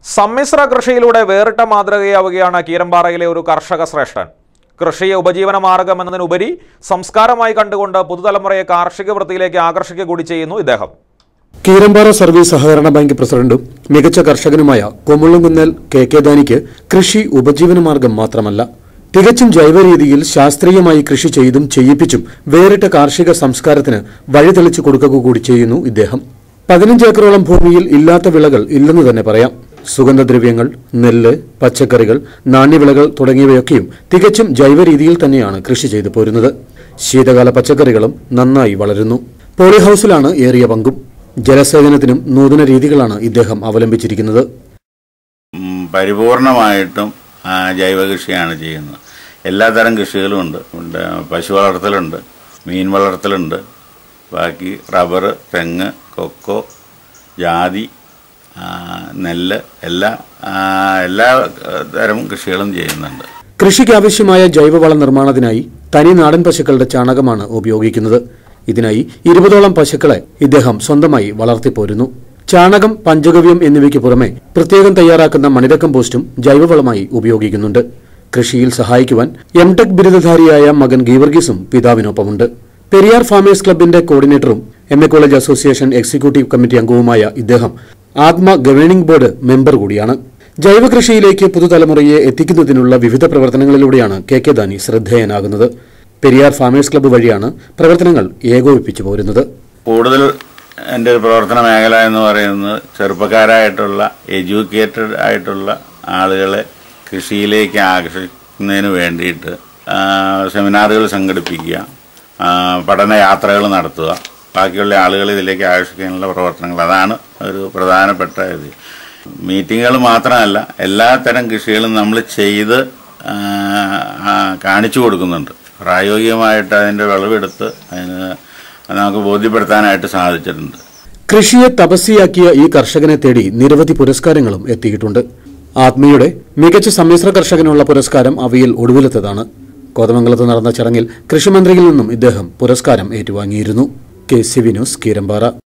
സമ്മിശ്ര കൃഷിയിലൂടെ വേറിട്ട മാതൃകയാവുകയാണ് കീരമ്പാറയിലെ ഒരു കർഷക ശ്രേഷ്ഠൻ കൃഷിയെ ഉപജീവന മാർഗം എന്നതിനുപരി സംസ്കാരമായി കണ്ടുകൊണ്ട് പുതുതലമുറയെ കാർഷിക വൃത്തിയിലേക്ക് ആകർഷിക്കുക കൂടി ചെയ്യുന്നു ഇദ്ദേഹം കീരമ്പാറ സർവീസ് സഹകരണ ബാങ്ക് പ്രസിഡന്റും മികച്ച കർഷകനുമായ കൊമുള്ളുകുന്നൽ കെ കെ ദാനിക്ക് കൃഷി ഉപജീവനമാർഗം മാത്രമല്ല തികച്ചും ജൈവ രീതിയിൽ ശാസ്ത്രീയമായി കൃഷി ചെയ്തും ചെയ്യിപ്പിച്ചും വേറിട്ട കാർഷിക സംസ്കാരത്തിന് വഴിതെളിച്ചു കൊടുക്കുക കൂടി ചെയ്യുന്നു ഇദ്ദേഹം പതിനഞ്ച് ഏക്കറോളം ഭൂമിയിൽ ഇല്ലാത്ത വിളകൾ ഇല്ലെന്ന് തന്നെ പറയാം സുഗന്ധദ്രവ്യങ്ങൾ നെല്ല് പച്ചക്കറികൾ നാണ്യവിളകൾ തുടങ്ങിയവയൊക്കെയും തികച്ചും ജൈവ രീതിയിൽ തന്നെയാണ് കൃഷി ചെയ്തു പോരുന്നത് ശീതകാല പച്ചക്കറികളും നന്നായി വളരുന്നു പോളിഹൌസിലാണ് ഏറിയ പങ്കും ജലസേചനത്തിനും നൂതന രീതികളാണ് ഇദ്ദേഹം അവലംബിച്ചിരിക്കുന്നത് ഉം, പരിപൂർണമായിട്ടും ആ, ജൈവ കൃഷിയാണ് ചെയ്യുന്നത് എല്ലാതരം കൃഷികളും ഉണ്ട് ഉണ്ട് പശു വളർത്തലുണ്ട് മീൻ വളർത്തലുണ്ട് ബാക്കി റബ്ബർ തെങ്ങ് കൊക്കോ ജാതി ആ, നെല്ല് എല്ലാ ആ, എല്ലാ ആ, തരം കൃഷികളും ചെയ്യുന്നുണ്ട് കൃഷിക്കാവശ്യമായ ജൈവവള നിർമ്മാണത്തിനായി തനി നാടൻ പശുക്കളുടെ ചാണകമാണ് ഉപയോഗിക്കുന്നത് ഇതിനായി ഇരുപതോളം പശുക്കളെ ഇദ്ദേഹം സ്വന്തമായി വളർത്തിപ്പോരുന്നു ചാണകം പഞ്ചഗവ്യം എന്നിവയ്ക്ക് പുറമെ പ്രത്യേകം തയ്യാറാക്കുന്ന മണിര കമ്പോസ്റ്റും ജൈവവളമായി ഉപയോഗിക്കുന്നുണ്ട് കൃഷിയിൽ സഹായിക്കുവാൻ എം ടെക് ബിരുദധാരിയായ മകൻ ഗീവർഗീസും പിതാവിനൊപ്പമുണ്ട് പെരിയാർ ഫാമേഴ്സ് ക്ലബിന്റെ കോർഡിനേറ്ററും M A college association executive committee അംഗവുമായ ഇദ്ദേഹം ആത്മ ഗവേണിംഗ് ബോർഡ് മെമ്പർ കൂടിയാണ് ജൈവ കൃഷിയിലേക്ക് പുതുതലമുറയെ എത്തിക്കുന്നതിനുള്ള വിവിധ പ്രവർത്തനങ്ങളിലൂടെയാണ് കെ കെ ദാനി ശ്രദ്ധേയനാകുന്നത് പെരിയാർ ഫാമേഴ്സ് ക്ലബ്ബ് വഴിയാണ് പ്രവർത്തനങ്ങൾ ഏകോപിപ്പിച്ചു പോരുന്നത് കൂടുതൽ എൻ്റെ ഒരു പ്രവർത്തന മേഖല എന്ന് പറയുന്നത് ചെറുപ്പക്കാരായിട്ടുള്ള എഡ്യൂക്കേറ്റഡ് ആയിട്ടുള്ള ആളുകളെ കൃഷിയിലേക്ക് ആകർഷിക്കുന്നതിന് വേണ്ടിയിട്ട് ആ, സെമിനാറുകൾ സംഘടിപ്പിക്കുക ആ, പഠനയാത്രകൾ നടത്തുക ബാക്കിയുള്ള ആളുകളെ ഇതിലേക്ക് ആകർഷിക്കാനുള്ള പ്രവർത്തനങ്ങൾ അതാണ് ഒരു പ്രധാനപ്പെട്ട ഇത് മീറ്റിങ്ങുകൾ മാത്രമല്ല എല്ലാത്തരം കൃഷികളും നമ്മൾ ചെയ്ത് ആ, ആ, കാണിച്ചു കൊടുക്കുന്നുണ്ട് പ്രായോഗികമായിട്ട് അതിൻ്റെ വിളവെടുത്ത് അതിന് നമുക്ക് ബോധ്യപ്പെടുത്താനായിട്ട് സാധിച്ചിട്ടുണ്ട് കൃഷിയെ തപസ്യയാക്കിയ ഈ കർഷകനെ തേടി നിരവധി പുരസ്കാരങ്ങളും എത്തിയിട്ടുണ്ട് ആത്മയുടെ മികച്ച സമ്മിശ്ര കർഷകനുള്ള പുരസ്കാരം അവയിൽ ഒടുവിലത്തതാണ് കോതമംഗലത്ത് നടന്ന ചടങ്ങിൽ കൃഷിമന്ത്രിയിൽ നിന്നും ഇദ്ദേഹം പുരസ്കാരം ഏറ്റുവാങ്ങിയിരുന്നു K C V news Keerampara